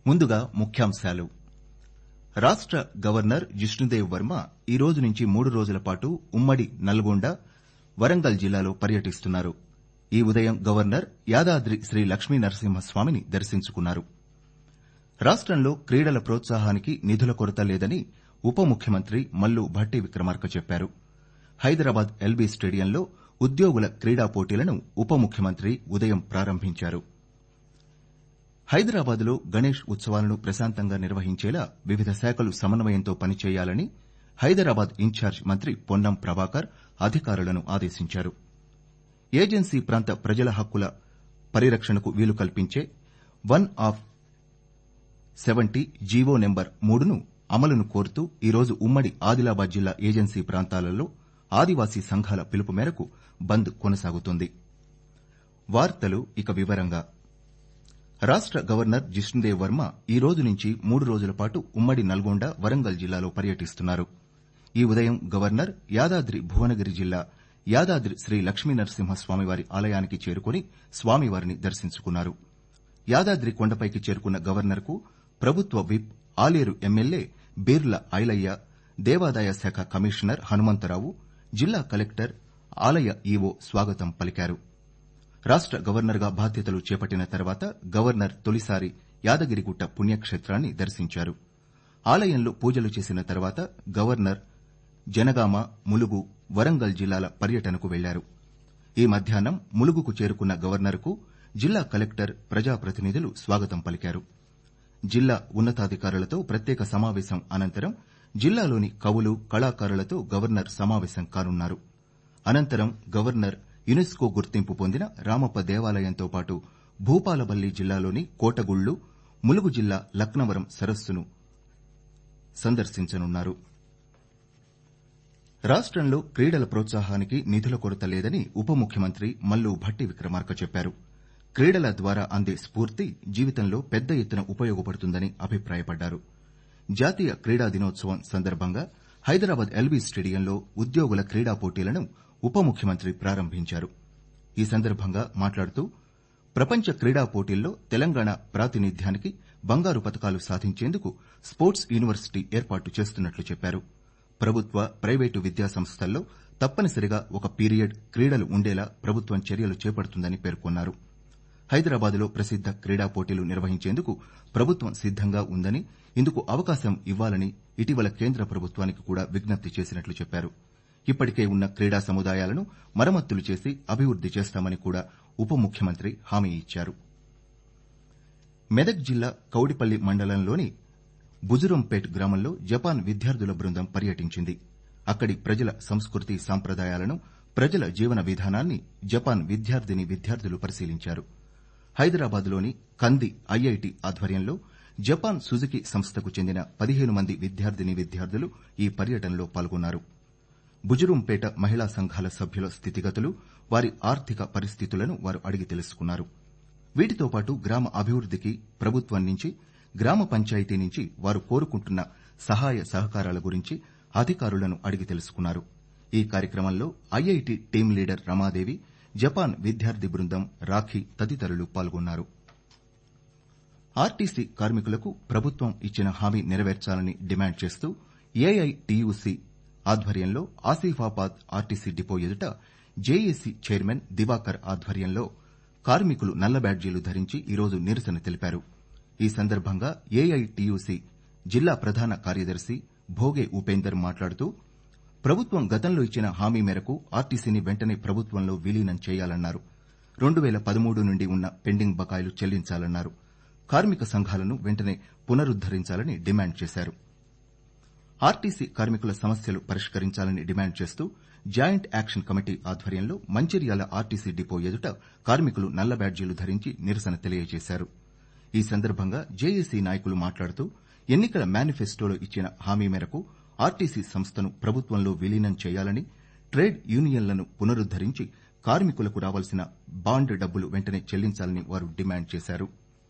ముందుగా ముఖ్యాంశాలు రాష్ట గవర్నర్ జిష్ణుదేవ్ వర్మ ఈ రోజు నుంచి మూడు రోజుల పాటు ఉమ్మడి నల్గొండ వరంగల్ జిల్లాలో పర్యటిస్తున్నారు ఈ ఉదయం గవర్నర్ యాదాద్రి శ్రీ లక్ష్మీనరసింహస్వామిని దర్శించుకున్నారు రాష్టంలో క్రీడల ప్రోత్సాహానికి నిధుల కొరత లేదని ఉప ముఖ్యమంత్రి మల్లు భట్టి విక్రమార్క చెప్పారు హైదరాబాద్ ఎల్బీ స్టేడియంలో ఉద్యోగుల క్రీడా పోటీలను ఉప ముఖ్యమంత్రి ఉదయం ప్రారంభించారు హైదరాబాద్ లో గణేష్ ఉత్సవాలను ప్రశాంతంగా నిర్వహించేలా వివిధ శాఖలు సమన్వయంతో పనిచేయాలని హైదరాబాద్ ఇన్ఛార్జ్ మంత్రి పొన్నం ప్రభాకర్ అధికారులను ఆదేశించారు ఏజెన్సీ ప్రాంత ప్రజల హక్కుల పరిరక్షణకు వీలు కల్పించే one of seventy GO number మూడును అమలును కోరుతూ ఈరోజు ఉమ్మడి ఆదిలాబాద్ జిల్లా ఏజెన్సీ ప్రాంతాలలో ఆదివాసీ సంఘాల పిలుపు మేరకు బంద్ కొనసాగుతోంది రాష్ట గవర్నర్ జిష్ణుదేవ్ వర్మ ఈ రోజు నుంచి మూడు రోజుల పాటు ఉమ్మడి నల్గొండ వరంగల్ జిల్లాలో పర్యటిస్తున్నారు ఈ ఉదయం గవర్నర్ యాదాద్రి భువనగిరి జిల్లా యాదాద్రి శ్రీ లక్ష్మీనరసింహస్వామివారి ఆలయానికి చేరుకుని స్వామివారిని దర్శించుకున్నారు యాదాద్రి కొండపైకి చేరుకున్న గవర్నర్ కు ప్రభుత్వ విప్ ఆలేరు ఎమ్మెల్యే బీర్ల ఐలయ్య దేవాదాయ శాఖ కమిషనర్ హనుమంతరావు జిల్లా కలెక్టర్ ఆలయ ఈవో స్వాగతం పలికారు రాష్ట గవర్నర్ గా బాధ్యతలు చేపట్టిన తర్వాత గవర్నర్ తొలిసారి యాదగిరిగుట్ట పుణ్యక్షేత్రాన్ని దర్శించారు ఆలయంలో పూజలు చేసిన తర్వాత గవర్నర్ జనగామ ములుగు వరంగల్ జిల్లాల పర్యటనకు వెళ్లారు ఈ మధ్యాహ్నం ములుగుకు చేరుకున్న గవర్నర్ కు జిల్లా కలెక్టర్ ప్రజాప్రతినిధులు స్వాగతం పలికారు జిల్లా ఉన్నతాధికారులతో ప్రత్యేక సమావేశం అనంతరం జిల్లాలోని కవులు కళాకారులతో గవర్నర్ సమావేశం కానున్నారు అనంతరం గవర్నర్ యునెస్కో గుర్తింపు పొందిన రామప్ప దేవాలయంతో పాటు భూపాలపల్లి జిల్లాలోని కోటగుళ్లు ములుగు జిల్లా లక్నవరం సరస్సును సందర్శించనున్నారు రాష్టంలో క్రీడల ప్రోత్సాహానికి నిధుల కొరత లేదని ఉప ముఖ్యమంత్రి మల్లు భట్టి విక్రమార్క చెప్పారు క్రీడల ద్వారా అందే స్పూర్తి జీవితంలో పెద్ద ఎత్తున ఉపయోగపడుతుందని అభిప్రాయపడ్డారు జాతీయ క్రీడా దినోత్సవం సందర్భంగా హైదరాబాద్ ఎల్బీ స్టేడియంలో ఉద్యోగుల క్రీడా పోటీలను ఉప ముఖ్యమంత్రి ప్రారంభించారు ఈ సందర్భంగా మాట్లాడుతూ ప్రపంచ క్రీడా పోటీల్లో తెలంగాణ ప్రాతినిధ్యానికి బంగారు పతకాలు సాధించేందుకు స్పోర్ట్స్ యూనివర్సిటీ ఏర్పాటు చేస్తున్నట్లు చెప్పారు ప్రభుత్వ ప్రైవేటు విద్యాసంస్థల్లో తప్పనిసరిగా ఒక పీరియడ్ క్రీడలు ఉండేలా ప్రభుత్వం చర్యలు చేపడుతుందని పేర్కొన్నారు హైదరాబాద్ లో ప్రసిద్ద క్రీడా పోటీలు నిర్వహించేందుకు ప్రభుత్వం సిద్దంగా ఉందని ఇందుకు అవకాశం ఇవ్వాలని ఇటీవల కేంద్ర ప్రభుత్వానికి కూడా విజ్ఞప్తి చేసినట్లు చెప్పారు ఇప్పటికే ఉన్న క్రీడా సముదాయాలను మరమ్మతులు చేసి అభివృద్ది చేస్తామని కూడా ఉప ముఖ్యమంత్రి హామీ ఇచ్చారు మెదక్ జిల్లా కౌడిపల్లి మండలంలోని బుజురంపేట్ గ్రామంలో జపాన్ విద్యార్థుల బృందం పర్యటించింది అక్కడి ప్రజల సంస్కృతి సంప్రదాయాలను ప్రజల జీవన విధానాన్ని జపాన్ విద్యార్థినీ విద్యార్థులు పరిశీలించారు హైదరాబాద్ లోని కంది ఐఐటి ఆధ్వర్యంలో జపాన్ సుజుకి సంస్థకు చెందిన పదిహేను మంది విద్యార్థినీ విద్యార్థులు ఈ పర్యటనలో పాల్గొన్నారు బుజురుంపేట మహిళా సంఘాల సభ్యుల స్థితిగతులు వారి ఆర్థిక పరిస్థితులను వారు అడిగి తెలుసుకున్నారు వీటితో పాటు గ్రామ అభివృద్దికి ప్రభుత్వం నుంచి గ్రామ పంచాయతీ నుంచి వారు కోరుకుంటున్న సహాయ సహకారాల గురించి అధికారులను అడిగి తెలుసుకున్నారు ఈ కార్యక్రమంలో IIT team leader Ramadevi Japan విద్యార్థి బృందం రాఖీ తదితరులు పాల్గొన్నారు ఆర్టీసీ కార్మికులకు ప్రభుత్వం ఇచ్చిన హామీ నెరవేర్చాలని డిమాండ్ చేస్తూ ఏఐటీయూసీ ఆధ్వర్యంలో ఆసిఫాబాద్ ఆర్టీసీ డిపో ఎదుట జేఏసీ చైర్మన్ దివాకర్ ఆధ్వర్యంలో కార్మికులు నల్ల బ్యాడ్జీలు ధరించి ఈరోజు నిరసన తెలిపారు ఈ సందర్భంగా ఏఐటీయూసీ జిల్లా ప్రధాన కార్యదర్శి భోగే ఉపేందర్ మాట్లాడుతూ ప్రభుత్వం గతంలో ఇచ్చిన హామీ మేరకు ఆర్టీసీని వెంటనే ప్రభుత్వంలో విలీనం చేయాలన్నారు రెండు పేల పదమూడు నుండి ఉన్న పెండింగ్ బకాయిలు చెల్లించాలన్నారు కార్మిక సంఘాలను వెంటనే పునరుద్దరించాలని డిమాండ్ చేశారు ఆర్టీసీ కార్మికుల సమస్యలు పరిష్కరించాలని డిమాండ్ చేస్తూ జాయింట్ యాక్షన్ కమిటీ ఆధ్వర్యంలో మంచిర్యాల ఆర్టీసీ డిపో ఎదుట కార్మికులు నల్ల బ్యాడ్జీలు ధరించి నిరసన తెలియజేశారు ఈ సందర్భంగా జేఏసీ నాయకులు మాట్లాడుతూ ఎన్నికల మేనిఫెస్టోలో ఇచ్చిన హామీ మేరకు ఆర్టీసీ సంస్థను ప్రభుత్వంలో విలీనం చేయాలని ట్రేడ్ యూనియన్లను పునరుద్దరించి కార్మికులకు రావాల్సిన బాండ్ డబ్బులు వెంటనే చెల్లించాలని వారు డిమాండ్ చేశారు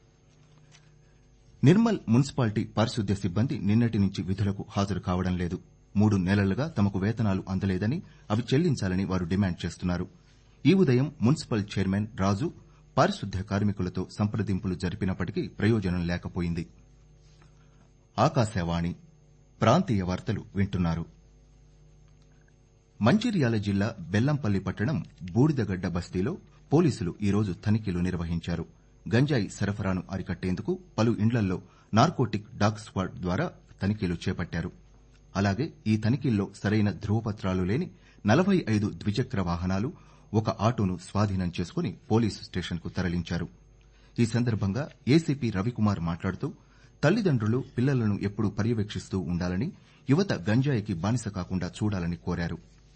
నిర్మల్ మున్సిపాలిటీ పారిశుద్ధ్య సిబ్బంది నిన్నటి నుంచి విధులకు హాజరు కావడం లేదు మూడు నెలలుగా తమకు వేతనాలు అందలేదని అవి చెల్లించాలని వారు డిమాండ్ చేస్తున్నారు ఈ ఉదయం మున్సిపల్ చైర్మన్ రాజు పారిశుద్ధ్య కార్మికులతో సంప్రదింపులు జరిపినప్పటికీ ప్రయోజనం లేకపోయింది ఆకాశవాణి ప్రాంతీయ వార్తలు వింటున్నారు మంచిర్యాల జిల్లా బెల్లంపల్లి పట్టణం బూడిదగడ్డ బస్తీలో పోలీసులు ఈరోజు తనిఖీలు నిర్వహించారు గంజాయి సరఫరాను అరికట్టేందుకు పలు ఇండ్లల్లో నార్కోటిక్ డాగ్ స్క్వాడ్ ద్వారా తనిఖీలు చేపట్టారు అలాగే ఈ తనిఖీల్లో సరైన ధృవపత్రాలు లేని నలభై ఐదు ద్విచక్ర వాహనాలు ఒక ఆటోను స్వాధీనం చేసుకుని పోలీసు స్టేషన్కు తరలించారు ఈ సందర్భంగా ఏసీపీ రవికుమార్ మాట్లాడుతూ తల్లిదండ్రులు పిల్లలను ఎప్పుడూ పర్యవేక్షిస్తూ ఉండాలని యువత గంజాయికి బానిస కాకుండా చూడాలని కోరారు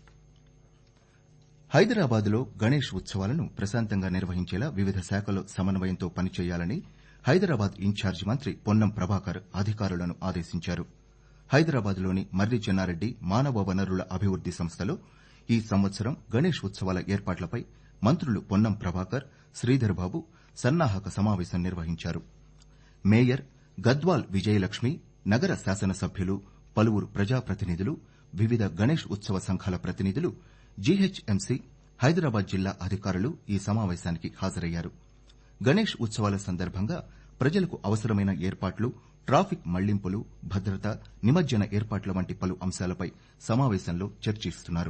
హైదరాబాద్లో గణేష్ ఉత్సవాలను ప్రశాంతంగా నిర్వహించేలా వివిధ శాఖల సమన్వయంతో పనిచేయాలని హైదరాబాద్ ఇన్ఛార్జి మంత్రి పొన్నం ప్రభాకర్ అధికారులను ఆదేశించారు హైదరాబాద్లోని మర్రి చెన్నారెడ్డి మానవ వనరుల అభివృద్ది సంస్థలో ఈ సంవత్సరం గణేష్ ఉత్సవాల ఏర్పాట్లపై మంత్రులు పొన్నం ప్రభాకర్ శ్రీధర్ బాబు సన్నాహక సమావేశం నిర్వహించారు మేయర్ గద్వాల్ విజయలక్ష్మి నగర శాసనసభ్యులు పలువురు ప్రజాప్రతినిధులు వివిధ గణేష్ ఉత్సవ సంఘాల ప్రతినిధులు జీహెచ్ఎంసీ హైదరాబాద్ జిల్లా అధికారులు ఈ సమావేశానికి హాజరయ్యారు గణేష్ ఉత్సవాల సందర్భంగా ప్రజలకు అవసరమైన ఏర్పాట్లు ట్రాఫిక్ మళ్లింపులు భద్రత నిమజ్జన ఏర్పాట్ల వంటి పలు అంశాలపై సమావేశంలో చర్చిస్తున్నారు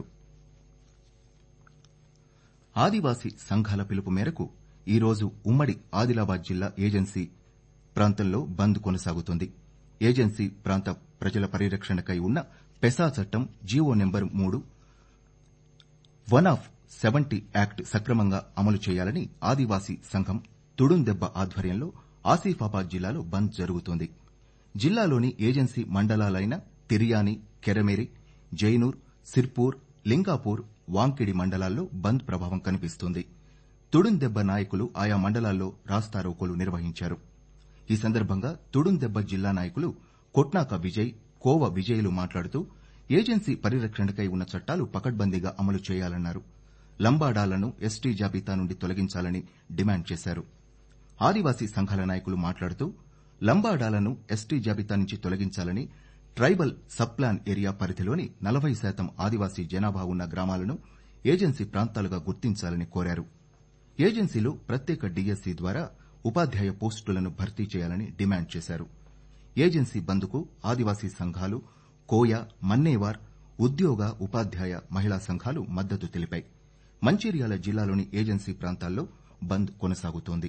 ఆదివాసీ సంఘాల పిలుపు మేరకు ఈరోజు ఉమ్మడి ఆదిలాబాద్ జిల్లా ఏజెన్సీ ప్రాంతంలో బంద్ కొనసాగుతోంది ఏజెన్సీ ప్రాంత ప్రజల పరిరక్షణకై ఉన్న పెసా చట్టం జీవో నెంబర్ మూడు వన్ ఆఫ్ సెవెంటీ యాక్ట్ సక్రమంగా అమలు చేయాలని ఆదివాసీ సంఘం తుడుందెబ్బ ఆధ్వర్యంలో ఆసిఫాబాద్ జిల్లాలో బంద్ జరుగుతోంది జిల్లాలోని ఏజెన్సీ మండలాలైన తిరియాని కెరమేరి జైనూర్ సిర్పూర్ లింగాపూర్ వాంకిడి మండలాల్లో బంద్ ప్రభావం కనిపిస్తోంది తుడుందెబ్బ నాయకులు ఆయా మండలాల్లో రాస్తారోకోలు నిర్వహించారు ఈ సందర్భంగా తుడుందెబ్బ జిల్లా నాయకులు కొట్నాక విజయ్ కోవ విజయ్లు మాట్లాడుతూ ఏజెన్సీ పరిరక్షణకై ఉన్న చట్టాలు పకడ్బందీగా అమలు చేయాలన్నారు లంబాడాలను ఎస్టీ జాబితా నుండి తొలగించాలని డిమాండ్ చేశారు ఆదివాసీ సంఘాల నాయకులు మాట్లాడుతూ లంబాడాలను ఎస్టీ జాబితా నుంచి తొలగించాలని ట్రైబల్ సబ్ ప్లాన్ ఏరియా పరిధిలోని నలభై శాతం ఆదివాసీ జనాభా ఉన్న గ్రామాలను ఏజెన్సీ ప్రాంతాలుగా గుర్తించాలని కోరారు ఏజెన్సీలో ప్రత్యేక డీఎస్సీ ద్వారా ఉపాధ్యాయ పోస్టులను భర్తీ చేయాలని డిమాండ్ చేశారు ఏజెన్సీ బంద్కు ఆదివాసీ సంఘాలు కోయ మన్నేవార్ ఉద్యోగ ఉపాధ్యాయ మహిళా సంఘాలు మద్దతు తెలిపాయి మంచిర్యాల జిల్లాలోని ఏజెన్సీ ప్రాంతాల్లో బంద్ కొనసాగుతోంది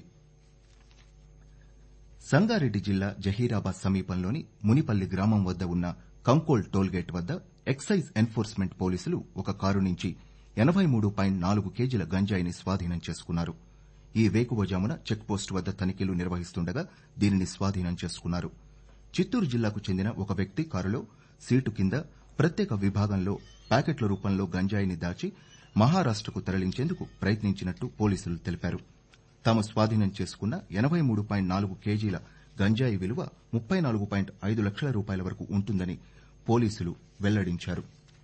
సంగారెడ్డి జిల్లా జహీరాబాద్ సమీపంలోని మునిపల్లి గ్రామం వద్ద ఉన్న కంకోల్ టోల్గేట్ వద్ద ఎక్సైజ్ ఎన్ఫోర్స్మెంట్ పోలీసులు ఒక కారు నుంచి ఎనబై మూడు పాయింట్ నాలుగు కేజీల గంజాయిని స్వాధీనం చేసుకున్నారు ఈ వేకువజామున చెక్పోస్టు వద్ద తనిఖీలు నిర్వహిస్తుండగా దీనిని స్వాధీనం చేసుకున్నారు చిత్తూరు జిల్లాకు చెందిన ఒక వ్యక్తి కారులో సీటు కింద ప్రత్యేక విభాగంలో ప్యాకెట్ల రూపంలో గంజాయిని దాచి మహారాష్టకు తరలించేందుకు ప్రయత్నించినట్టు పోలీసులు తెలిపారు తాము స్వాధీనం చేసుకున్న ఎనబై మూడు పాయింట్ నాలుగు కేజీల గంజాయి విలువ ముప్పై నాలుగు పాయింట్ ఐదు లక్షల రూపాయల వరకు ఉంటుందని పోలీసులు వెల్లడించారు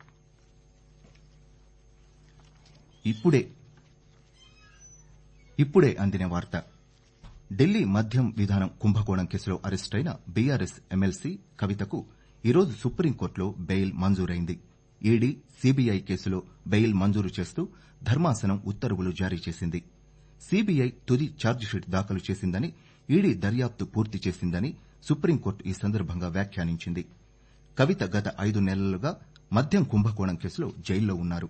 ఇప్పుడే ఇప్పుడే అందిన వార్త ఢిల్లీ మద్యం విధానం కుంభకోణం కేసులో అరెస్టైన బీఆర్ఎస్ ఎమ్మెల్సీ కవితకు ఈరోజు సుప్రీంకోర్టులో బెయిల్ మంజూరైంది ఈడీ సీబీఐ కేసులో బెయిల్ మంజూరు చేస్తూ ధర్మాసనం ఉత్తర్వులు జారీ చేసింది సీబీఐ తుది ఛార్జిషీట్ దాఖలు చేసిందని ఈడీ దర్యాప్తు పూర్తి చేసిందని సుప్రీంకోర్టు ఈ సందర్భంగా వ్యాఖ్యానించింది కవిత గత ఐదు నెలలుగా మద్యం కుంభకోణం కేసులో జైల్లో ఉన్నారు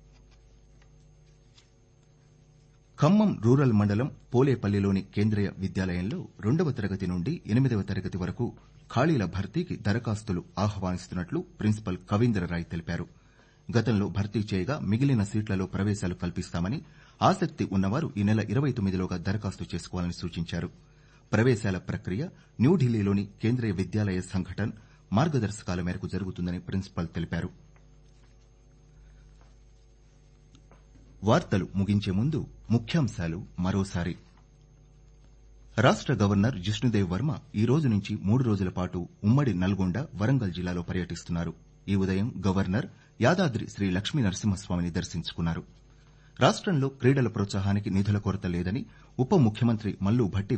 ఖమ్మం రూరల్ మండలం పోలేపల్లిలోని కేంద్రీయ విద్యాలయంలో రెండవ తరగతి నుండి ఎనిమిదవ తరగతి వరకు ఖాళీల భర్తీకి దరఖాస్తులు ఆహ్వానిస్తున్నట్లు ప్రిన్సిపల్ కవీంద్రరాయ్ తెలిపారు గతంలో భర్తీ చేయగా మిగిలిన సీట్లలో ప్రవేశాలు కల్పిస్తామని ఆసక్తి ఉన్నవారు ఈ నెల ఇరవై తొమ్మిదిలోగా దరఖాస్తు చేసుకోవాలని సూచించారు ప్రవేశాల ప్రక్రియ న్యూఢిల్లీలోని కేంద్రీయ విద్యాలయ సంఘటన్ మార్గదర్శకాల మేరకు జరుగుతుందని ప్రిన్సిపల్ తెలిపారు వార్తలు ముగించే ముందు ముఖ్యాంశాలు మరోసారి రాష్ట గవర్నర్ జిష్ణుదేవ్ వర్మ ఈ రోజు నుంచి మూడు రోజుల పాటు ఉమ్మడి నల్గొండ వరంగల్ జిల్లాలో పర్యటిస్తున్నారు ఈ ఉదయం గవర్నర్ యాదాద్రి శ్రీ లక్ష్మీ నరసింహస్వామిని దర్శించుకున్నారు రాష్టంలో క్రీడల ప్రోత్సాహానికి నిధుల కొరత లేదని ఉప ముఖ్యమంత్రి మల్లు భట్టి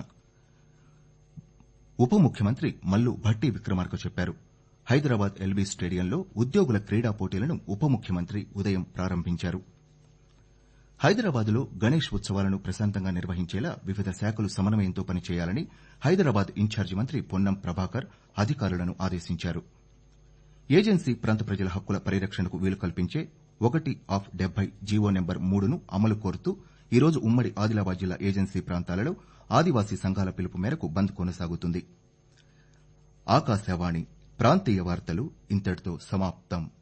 ఉప ముఖ్యమంత్రి మల్లు భట్టి విక్రమార్క చెప్పారు హైదరాబాద్ ఎల్బీ స్టేడియంలో ఉద్యోగుల క్రీడా పోటీలను ఉప ముఖ్యమంత్రి ఉదయం ప్రారంభించారు హైదరాబాద్లో గణేష్ ఉత్సవాలను ప్రశాంతంగా నిర్వహించేలా వివిధ శాఖలు సమన్వయంతో పనిచేయాలని హైదరాబాద్ ఇన్ఛార్జి మంత్రి పొన్నం ప్రభాకర్ అధికారులను ఆదేశించారు ఏజెన్సీ ప్రాంత ప్రజల హక్కుల పరిరక్షణకు వీలు కల్పించే ఒకటి ఆఫ్ డెబ్బై జీవో నెంబర్ మూడును అమలు కోరుతూ ఈరోజు ఉమ్మడి ఆదిలాబాద్ జిల్లా ఏజెన్సీ ప్రాంతాలలో ఆదివాసీ సంఘాల పిలుపు మేరకు బంద్ కొనసాగుతుంది ఆకాశవాణి ప్రాంతీయ వార్తలు ఇంతటితో సమాప్తం